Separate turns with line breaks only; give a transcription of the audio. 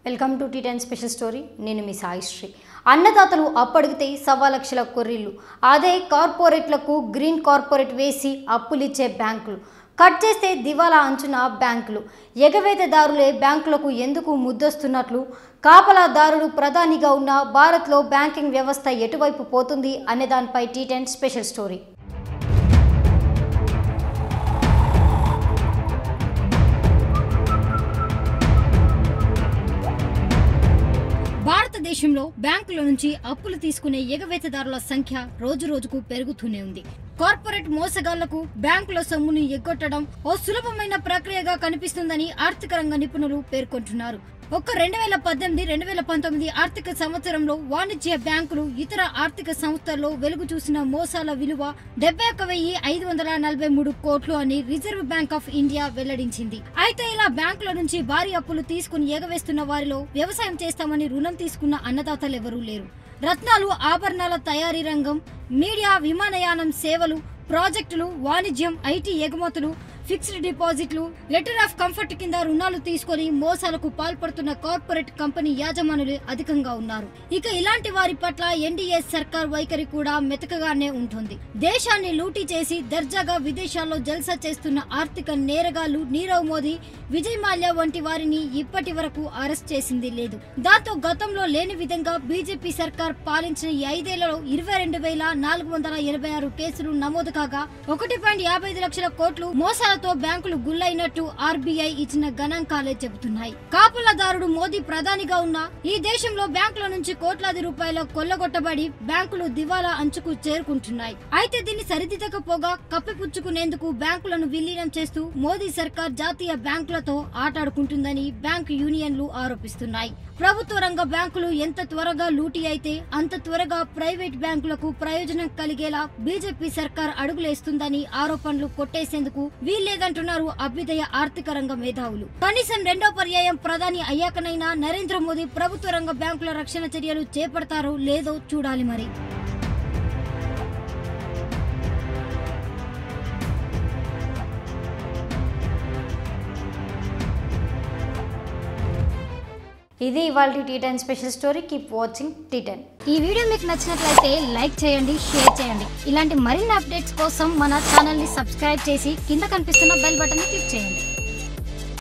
welcome to T ten special story నేను మీ సాయిశ్రీ అన్నదాతలు అప్పడిగితే సవా లక్షల కొర్రీలు అదే కార్పొరేట్లకు గ్రీన్ కార్పొరేట్ వేసి అప్పులిచ్చే బ్యాంకులు కట్ చేస్తే దివాలా అంచున బ్యాంకులు ఎగవేతదారులే బ్యాంకులకు ఎందుకు ముద్దొస్తున్నట్లు కాపలాదారుడు ప్రధానిగా ఉన్న భారత్లో బ్యాంకింగ్ వ్యవస్థ ఎటువైపు పోతుంది అనే దానిపై టీ టెన్ స్పెషల్ స్టోరీ భారతదేశంలో బ్యాంకుల నుంచి అప్పులు తీసుకునే ఎగవేతదారుల సంఖ్య రోజు రోజుకు పెరుగుతూనే ఉంది కార్పొరేట్ మోసగాళ్లకు బ్యాంకుల సొమ్ముని ఎగ్గొట్టడం ఓ సులభమైన ప్రక్రియగా కనిపిస్తుందని ఆర్థిక రంగ నిపుణులు పేర్కొంటున్నారు ఒక్క రెండు వేల పద్దెనిమిది రెండు వేల పంతొమ్మిది ఆర్థిక సంవత్సరంలో వాణిజ్య బ్యాంకులు ఇతర ఆర్థిక సంస్థల్లో వెలుగు చూసిన మోసాల విలువ డెబ్బై ఒక్క వెయ్యి ఐదు వందల నలభై మూడు కోట్లు అని రిజర్వ్ బ్యాంక్ ఆఫ్ ఇండియా వెల్లడించింది అయితే ఇలా బ్యాంకుల నుంచి భారీ అప్పులు తీసుకుని ఎగవేస్తున్న వారిలో వ్యవసాయం చేస్తామని రుణం తీసుకున్న అన్నదాతలెవరూ లేరు రత్నాలు ఆభరణాల తయారీ రంగం మీడియా విమానయానం సేవలు ప్రాజెక్టులు వాణిజ్యం ఐటీ ఎగుమతులు ఫిక్స్డ్ డిపాజిట్లు లెటర్ ఆఫ్ కంఫర్ట్ కింద రుణాలు తీసుకొని మోసాలకు పాల్పడుతున్న కార్పొరేట్ కంపెనీ యాజమానులు అధికంగా ఉన్నారు ఇక ఇలాంటి వారి పట్ల ఎన్డీఏ సర్కార్ వైఖరి కూడా మెతకగానే ఉంటుంది దేశాన్ని లూటీ చేసి దర్జాగా విదేశాల్లో జల్సా చేస్తున్న ఆర్థిక నేరగాళ్లు నీరవ్ మోదీ విజయ్ మాల్యా వంటి వారిని ఇప్పటి వరకు అరెస్ట్ చేసింది లేదు దాంతో గతంలో లేని విధంగా బీజేపీ సర్కార్ పాలించిన ఈ ఐదేళ్లలో ఇరవై రెండు వేల నాలుగు వందల ఎనభై ఆరు కేసులు నమోదు కాగా ఒకటి పాయింట్ యాభై ఐదు లక్షల కోట్లు మోసాలతో బ్యాంకులు గుల్లైనట్టు ఆర్బీఐ ఇచ్చిన గణాంకాలే చెబుతున్నాయి కాపులదారుడు మోదీ ప్రధానిగా ఉన్న ఈ దేశంలో బ్యాంకుల నుంచి కోట్లాది రూపాయల కొల్లగొట్టబడి బ్యాంకులు దివాలా అంచుకు చేరుకుంటున్నాయి అయితే దీన్ని సరిదిద్దకపోగా కప్పిపుచ్చుకునేందుకు బ్యాంకులను విలీనం చేస్తూ మోదీ సర్కార్ జాతీయ బ్యాంకులతో ఆటాడుకుంటుందని బ్యాంకు యూనియన్లు ఆరోపిస్తున్నాయి ప్రభుత్వ రంగ బ్యాంకులు ఎంత త్వరగా లూటీ అయితే అంత త్వరగా ప్రైవేట్ బ్యాంకులకు ప్రయోజనం కలిగేలా బీజేపీ సర్కార్ అడుగులేస్తుందని ఆరోపణలు కొట్టేసేందుకు వీల్లేదంటున్నారు అభ్యుదయ ఆర్థిక రంగ మేధావులు కనీసం రెండో పర్యాయం ప్రధాని అయ్యాకనైనా నరేంద్ర మోదీ ప్రభుత్వ రంగ బ్యాంకుల రక్షణ చర్యలు చేపడతారో లేదో చూడాలి మరి ఇది ఇవాళ T ten special story keep watching T ten
ఈ వీడియో మీకు నచ్చినట్లయితే లైక్ చేయండి షేర్ చేయండి ఇలాంటి మరిన్ని అప్డేట్స్ కోసం మన ఛానల్ ని సబ్స్క్రైబ్ చేసి కింద కనిపిస్తున్న బెల్ బటన్ ని క్లిక్ చేయండి